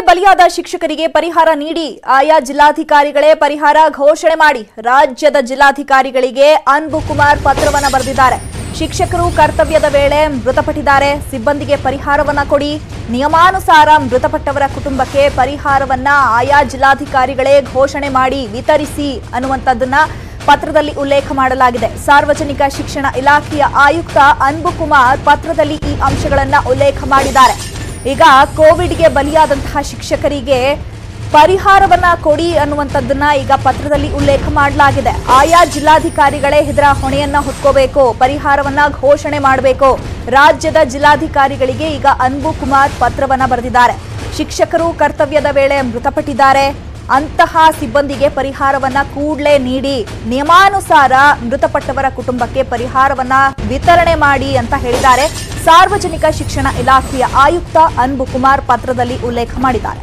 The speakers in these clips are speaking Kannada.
ಬಲಿಯಾದ ಶಿಕ್ಷಕರಿಗೆ ಪರಿಹಾರ ನೀಡಿ ಆಯಾ ಜಿಲ್ಲಾಧಿಕಾರಿಗಳೇ ಪರಿಹಾರ ಘೋಷಣೆ ಮಾಡಿ ರಾಜ್ಯದ ಜಿಲ್ಲಾಧಿಕಾರಿಗಳಿಗೆ ಅನ್ಬು ಕುಮಾರ್ ಪತ್ರವನ್ನ ಬರೆದಿದ್ದಾರೆ ಶಿಕ್ಷಕರು ಕರ್ತವ್ಯದ ವೇಳೆ ಮೃತಪಟ್ಟಿದ್ದಾರೆ ಸಿಬ್ಬಂದಿಗೆ ಪರಿಹಾರವನ್ನ ಕೊಡಿ ನಿಯಮಾನುಸಾರ ಮೃತಪಟ್ಟವರ ಕುಟುಂಬಕ್ಕೆ ಪರಿಹಾರವನ್ನ ಆಯಾ ಜಿಲ್ಲಾಧಿಕಾರಿಗಳೇ ಘೋಷಣೆ ಮಾಡಿ ವಿತರಿಸಿ ಅನ್ನುವಂಥದ್ದನ್ನ ಪತ್ರದಲ್ಲಿ ಉಲ್ಲೇಖ ಮಾಡಲಾಗಿದೆ ಸಾರ್ವಜನಿಕ ಶಿಕ್ಷಣ ಇಲಾಖೆಯ ಆಯುಕ್ತ ಅನ್ಬು ಕುಮಾರ್ ಪತ್ರದಲ್ಲಿ ಈ ಅಂಶಗಳನ್ನ ಉಲ್ಲೇಖ ಮಾಡಿದ್ದಾರೆ ಈಗ ಕೋವಿಡ್ಗೆ ಬಲಿಯಾದಂತಹ ಶಿಕ್ಷಕರಿಗೆ ಪರಿಹಾರವನ್ನ ಕೊಡಿ ಅನ್ನುವಂಥದ್ದನ್ನ ಈಗ ಪತ್ರದಲ್ಲಿ ಉಲ್ಲೇಖ ಮಾಡಲಾಗಿದೆ ಆಯಾ ಜಿಲ್ಲಾಧಿಕಾರಿಗಳೇ ಇದರ ಹೊಣೆಯನ್ನ ಹೊತ್ಕೋಬೇಕು ಪರಿಹಾರವನ್ನ ಘೋಷಣೆ ಮಾಡಬೇಕು ರಾಜ್ಯದ ಜಿಲ್ಲಾಧಿಕಾರಿಗಳಿಗೆ ಈಗ ಅನ್ಬು ಕುಮಾರ್ ಪತ್ರವನ್ನ ಬರೆದಿದ್ದಾರೆ ಶಿಕ್ಷಕರು ಕರ್ತವ್ಯದ ವೇಳೆ ಮೃತಪಟ್ಟಿದ್ದಾರೆ ಅಂತಹ ಸಿಬ್ಬಂದಿಗೆ ಪರಿಹಾರವನ್ನ ಕೂಡಲೇ ನೀಡಿ ನಿಯಮಾನುಸಾರ ಮೃತಪಟ್ಟವರ ಕುಟುಂಬಕ್ಕೆ ಪರಿಹಾರವನ್ನ ವಿತರಣೆ ಮಾಡಿ ಅಂತ ಹೇಳಿದ್ದಾರೆ ಸಾರ್ವಜನಿಕ ಶಿಕ್ಷಣ ಇಲಾಖೆಯ ಆಯುಕ್ತ ಅನ್ಬು ಕುಮಾರ್ ಪತ್ರದಲ್ಲಿ ಉಲ್ಲೇಖ ಮಾಡಿದ್ದಾರೆ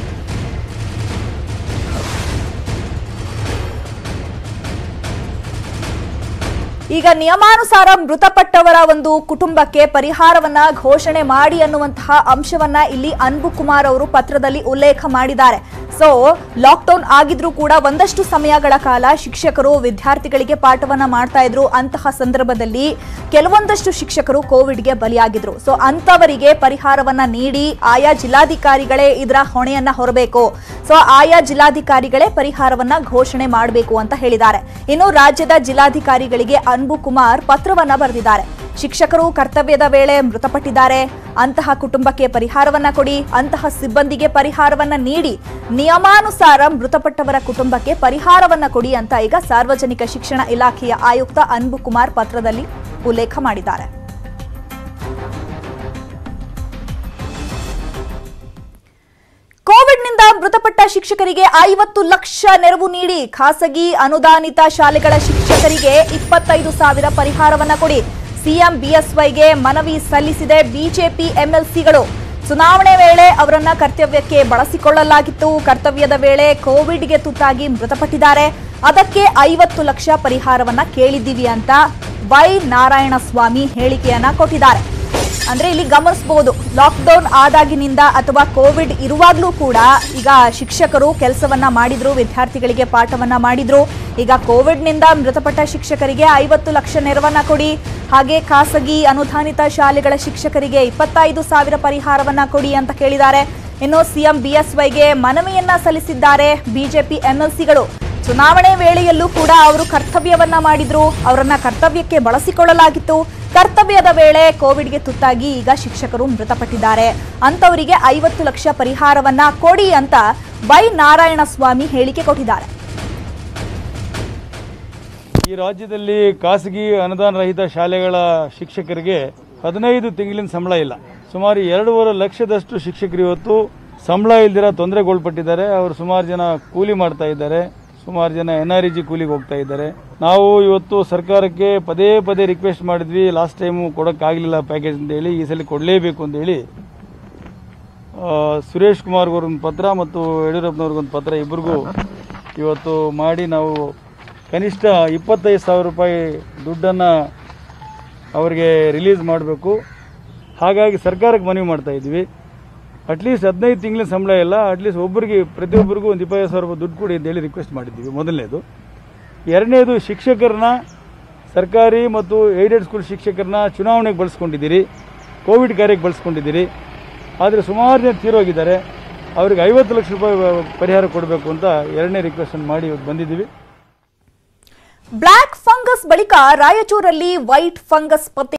ಈಗ ನಿಯಮಾನುಸಾರ ಮೃತಪಟ್ಟವರ ಒಂದು ಕುಟುಂಬಕ್ಕೆ ಪರಿಹಾರವನ್ನ ಘೋಷಣೆ ಮಾಡಿ ಅನ್ನುವಂತಹ ಅಂಶವನ್ನ ಇಲ್ಲಿ ಅನ್ಬು ಕುಮಾರ್ ಅವರು ಪತ್ರದಲ್ಲಿ ಉಲ್ಲೇಖ ಮಾಡಿದ್ದಾರೆ ಸೊ ಲಾಕ್ಡೌನ್ ಆಗಿದ್ರೂ ಕೂಡ ಒಂದಷ್ಟು ಸಮಯಗಳ ಕಾಲ ಶಿಕ್ಷಕರು ವಿದ್ಯಾರ್ಥಿಗಳಿಗೆ ಪಾಠವನ್ನ ಮಾಡ್ತಾ ಇದ್ರು ಅಂತಹ ಸಂದರ್ಭದಲ್ಲಿ ಕೆಲವೊಂದಷ್ಟು ಶಿಕ್ಷಕರು ಕೋವಿಡ್ಗೆ ಬಲಿಯಾಗಿದ್ರು ಸೊ ಅಂತವರಿಗೆ ಪರಿಹಾರವನ್ನ ನೀಡಿ ಆಯಾ ಜಿಲ್ಲಾಧಿಕಾರಿಗಳೇ ಇದರ ಹೊಣೆಯನ್ನ ಹೊರಬೇಕು ಸೊ ಆಯಾ ಜಿಲ್ಲಾಧಿಕಾರಿಗಳೇ ಪರಿಹಾರವನ್ನ ಘೋಷಣೆ ಮಾಡಬೇಕು ಅಂತ ಹೇಳಿದ್ದಾರೆ ಇನ್ನು ರಾಜ್ಯದ ಜಿಲ್ಲಾಧಿಕಾರಿಗಳಿಗೆ ಅನ್ಬು ಕುಮಾರ್ ಪತ್ರವನ್ನ ಬರೆದಿದ್ದಾರೆ ಶಿಕ್ಷಕರು ಕರ್ತವ್ಯದ ವೇಳೆ ಮೃತಪಟ್ಟಿದ್ದಾರೆ ಅಂತಹ ಕುಟುಂಬಕ್ಕೆ ಪರಿಹಾರವನ್ನ ಕೊಡಿ ಅಂತಹ ಸಿಬ್ಬಂದಿಗೆ ಪರಿಹಾರವನ್ನ ನೀಡಿ ನಿಯಮಾನುಸಾರ ಮೃತಪಟ್ಟವರ ಕುಟುಂಬಕ್ಕೆ ಪರಿಹಾರವನ್ನ ಕೊಡಿ ಅಂತ ಈಗ ಸಾರ್ವಜನಿಕ ಶಿಕ್ಷಣ ಇಲಾಖೆಯ ಆಯುಕ್ತ ಅನ್ಬು ಕುಮಾರ್ ಪತ್ರದಲ್ಲಿ ಉಲ್ಲೇಖ ಮಾಡಿದ್ದಾರೆ ಕೋವಿಡ್ನಿಂದ ಮೃತಪಟ್ಟ ಶಿಕ್ಷಕರಿಗೆ ಐವತ್ತು ಲಕ್ಷ ನೆರವು ನೀಡಿ ಖಾಸಗಿ ಅನುದಾನಿತ ಶಾಲೆಗಳ ಶಿಕ್ಷಕರಿಗೆ ಇಪ್ಪತ್ತೈದು ಸಾವಿರ ಪರಿಹಾರವನ್ನ ಕೊಡಿ ಸಿಎಂ ಬಿಎಸ್ವೈಗೆ ಮನವಿ ಸಲ್ಲಿಸಿದೆ ಬಿಜೆಪಿ ಎಂಎಲ್ಸಿಗಳು ಚುನಾವಣೆ ವೇಳೆ ಅವರನ್ನ ಕರ್ತವ್ಯಕ್ಕೆ ಬಳಸಿಕೊಳ್ಳಲಾಗಿತ್ತು ಕರ್ತವ್ಯದ ವೇಳೆ ಕೋವಿಡ್ಗೆ ತುತ್ತಾಗಿ ಮೃತಪಟ್ಟಿದ್ದಾರೆ ಅದಕ್ಕೆ ಐವತ್ತು ಲಕ್ಷ ಪರಿಹಾರವನ್ನ ಕೇಳಿದ್ದೀವಿ ಅಂತ ವೈ ನಾರಾಯಣ ಸ್ವಾಮಿ ಹೇಳಿಕೆಯನ್ನ ಕೊಟ್ಟಿದ್ದಾರೆ ಅಂದ್ರೆ ಇಲ್ಲಿ ಗಮನಿಸಬಹುದು ಲಾಕ್ಡೌನ್ ಆದಾಗಿನಿಂದ ಅಥವಾ ಕೋವಿಡ್ ಇರುವಾಗಲೂ ಕೂಡ ಈಗ ಶಿಕ್ಷಕರು ಕೆಲಸವನ್ನ ಮಾಡಿದ್ರು ವಿದ್ಯಾರ್ಥಿಗಳಿಗೆ ಪಾಠವನ್ನ ಮಾಡಿದ್ರು ಈಗ ಕೋವಿಡ್ನಿಂದ ಮೃತಪಟ್ಟ ಶಿಕ್ಷಕರಿಗೆ ಐವತ್ತು ಲಕ್ಷ ನೆರವನ್ನ ಕೊಡಿ ಹಾಗೆ ಖಾಸಗಿ ಅನುದಾನಿತ ಶಾಲೆಗಳ ಶಿಕ್ಷಕರಿಗೆ ಇಪ್ಪತ್ತೈದು ಸಾವಿರ ಪರಿಹಾರವನ್ನ ಕೊಡಿ ಅಂತ ಕೇಳಿದ್ದಾರೆ ಇನ್ನು ಸಿಎಂ ಬಿಎಸ್ವೈಗೆ ಮನವಿಯನ್ನ ಸಲ್ಲಿಸಿದ್ದಾರೆ ಬಿಜೆಪಿ ಎಂಎಲ್ಸಿಗಳು ಚುನಾವಣೆ ವೇಳೆಯಲ್ಲೂ ಕೂಡ ಅವರು ಕರ್ತವ್ಯವನ್ನ ಮಾಡಿದ್ರು ಅವರನ್ನ ಕರ್ತವ್ಯಕ್ಕೆ ಬಳಸಿಕೊಳ್ಳಲಾಗಿತ್ತು ಕರ್ತವ್ಯದ ವೇಳೆ ಕೋವಿಡ್ಗೆ ತುತ್ತಾಗಿ ಈಗ ಶಿಕ್ಷಕರು ಮೃತಪಟ್ಟಿದ್ದಾರೆ ಅಂತವರಿಗೆ ಐವತ್ತು ಲಕ್ಷ ಪರಿಹಾರವನ್ನ ಕೊಡಿ ಅಂತ ವೈ ನಾರಾಯಣ ಸ್ವಾಮಿ ಹೇಳಿಕೆ ಕೊಟ್ಟಿದ್ದಾರೆ ಈ ರಾಜ್ಯದಲ್ಲಿ ಖಾಸಗಿ ಅನುದಾನ ರಹಿತ ಶಾಲೆಗಳ ಶಿಕ್ಷಕರಿಗೆ ಹದಿನೈದು ತಿಂಗಳಿನ ಸಂಬಳ ಇಲ್ಲ ಸುಮಾರು ಎರಡೂವರೆ ಲಕ್ಷದಷ್ಟು ಶಿಕ್ಷಕರು ಇವತ್ತು ಸಂಬಳ ಇಲ್ದಿರ ತೊಂದರೆಗೊಳಪಟ್ಟಿದ್ದಾರೆ ಅವರು ಸುಮಾರು ಜನ ಕೂಲಿ ಮಾಡ್ತಾ ಇದ್ದಾರೆ ಸುಮಾರು ಜನ ಎನ್ ಆರ್ ಇ ಜಿ ಕೂಲಿಗೆ ಹೋಗ್ತಾ ಇದ್ದಾರೆ ನಾವು ಇವತ್ತು ಸರ್ಕಾರಕ್ಕೆ ಪದೇ ಪದೇ ರಿಕ್ವೆಸ್ಟ್ ಮಾಡಿದ್ವಿ ಲಾಸ್ಟ್ ಟೈಮು ಕೊಡೋಕ್ಕಾಗಲಿಲ್ಲ ಪ್ಯಾಕೇಜ್ ಅಂತ ಹೇಳಿ ಈ ಸಲ ಕೊಡಲೇಬೇಕು ಅಂತ ಹೇಳಿ ಆ, ಸುರೇಶ್ ಕುಮಾರ್ ಅವ್ರಿಗೊಂದು ಪತ್ರ ಮತ್ತು ಯಡಿಯೂರಪ್ಪನವ್ರಿಗೊಂದು ಪತ್ರ ಇಬ್ಬರಿಗೂ ಇವತ್ತು ಮಾಡಿ ನಾವು ಕನಿಷ್ಠ ಇಪ್ಪತ್ತೈದು ಸಾವಿರ ರೂಪಾಯಿ ದುಡ್ಡನ್ನು ಅವರಿಗೆ ರಿಲೀಸ್ ಮಾಡಬೇಕು ಹಾಗಾಗಿ ಸರ್ಕಾರಕ್ಕೆ ಮನವಿ ಮಾಡ್ತಾ ಇದ್ವಿ ಅಟ್ಲೀಸ್ಟ್ ಹದಿನೈದು ತಿಂಗಳಿನ ಸಂಬಳ ಇಲ್ಲ ಅಟ್ಲೀಸ್ಟ್ ಒಬ್ಬರಿಗೆ ಪ್ರತಿಯೊಬ್ಬರಿಗೂ ಒಂದು ಇಪ್ಪತ್ತೈದು ಸಾವಿರ ರೂಪಾಯಿ ದುಡ್ಡು ಕೊಡಿ ಅಂತ ಹೇಳಿ ರಿಕ್ವೆಸ್ಟ್ ಮಾಡಿದ್ವಿ ಮೊದಲನೇದು ಎರಡನೇದು ಶಿಕ್ಷಕರನ್ನ ಸರ್ಕಾರಿ ಮತ್ತು ಏಡೆಡ್ ಸ್ಕೂಲ್ ಶಿಕ್ಷಕರನ್ನ ಚುನಾವಣೆಗೆ ಬಳಸ್ಕೊಂಡಿದ್ದೀರಿ ಕೋವಿಡ್ ಕಾರ್ಯಕ್ಕೆ ಬಳಸ್ಕೊಂಡಿದ್ದೀರಿ ಆದರೆ ಸುಮಾರು ಜನ ತೀರೋಗಿದ್ದಾರೆ ಅವ್ರಿಗೆ ಐವತ್ತು ಲಕ್ಷ ರೂಪಾಯಿ ಪರಿಹಾರ ಕೊಡಬೇಕು ಅಂತ ಎರಡನೇ ರಿಕ್ವೆಸ್ಟ್ ಮಾಡಿ ಇವತ್ತು ಬಂದಿದ್ದೀವಿ ಬ್ಲಾಕ್ ಫಂಗಸ್ ಬಳಿಕ ರಾಯಚೂರಲ್ಲಿ ವೈಟ್ ಫಂಗಸ್ ಪತ್ತೆ